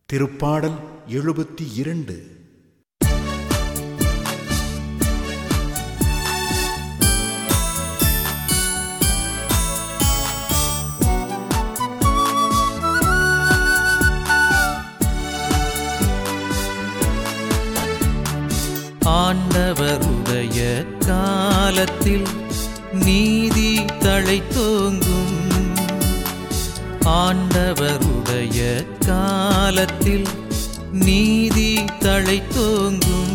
திருப்பாடல் எழுபத்தி இரண்டு ஆண்டவருடைய காலத்தில் நீதி தழைத்தோங்கும் ஆண்டவருடைய காலத்தில் நீதி தழைத்தோங்கும்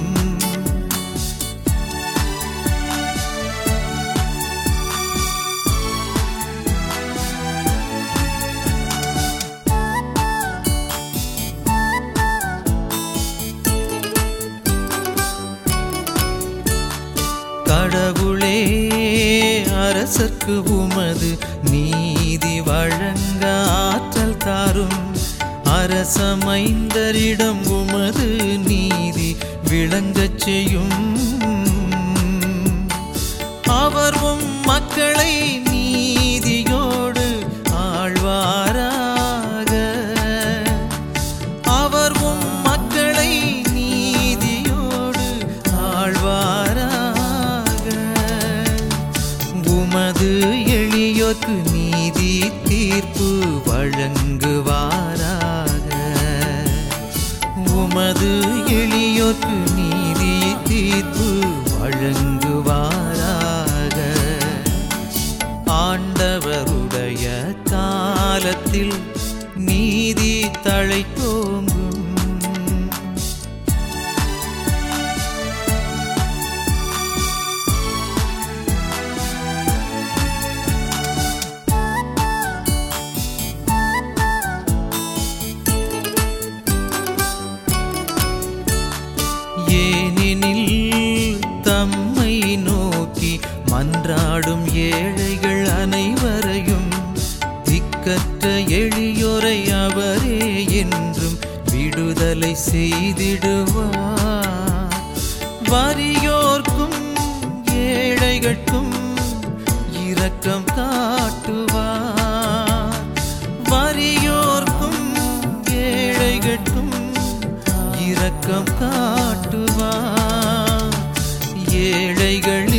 கடவுளே அரசர்க்கு உமது நீதி வழங்க ஆற்றல் தாரும் அரசமைந்தரிடம் உமது நீதி விளங்கச் செய்யும் அவர் உம் மக்களை நீதியோடு ஆழ்வாராக அவர் உம் மக்களை நீதியோடு ஆழ்வாராக உமது எளியோர்க்கு நீதி தீர்ப்பு வழங்குவாராக உமது எளியோர்க்கு நீதி தீர்ப்பு வழங்குவாராக ஆண்டவருடைய காலத்தில் நீதி தழைத்தோங்கும் ஏனெனில் தம்மை நோக்கி மன்றாடும் ஏழைகள் அனைவரையும் திக்கற்ற எளியோரை அவரே என்றும் விடுதலை செய்திடுவார் வறியோர்க்கும் ஏழைகட்கும் இரக்கம் காட்டுவார் வறியோர்க்கும் ஏழைகட்கும் இரக்கம் காட்டுவார் ஏழைகள்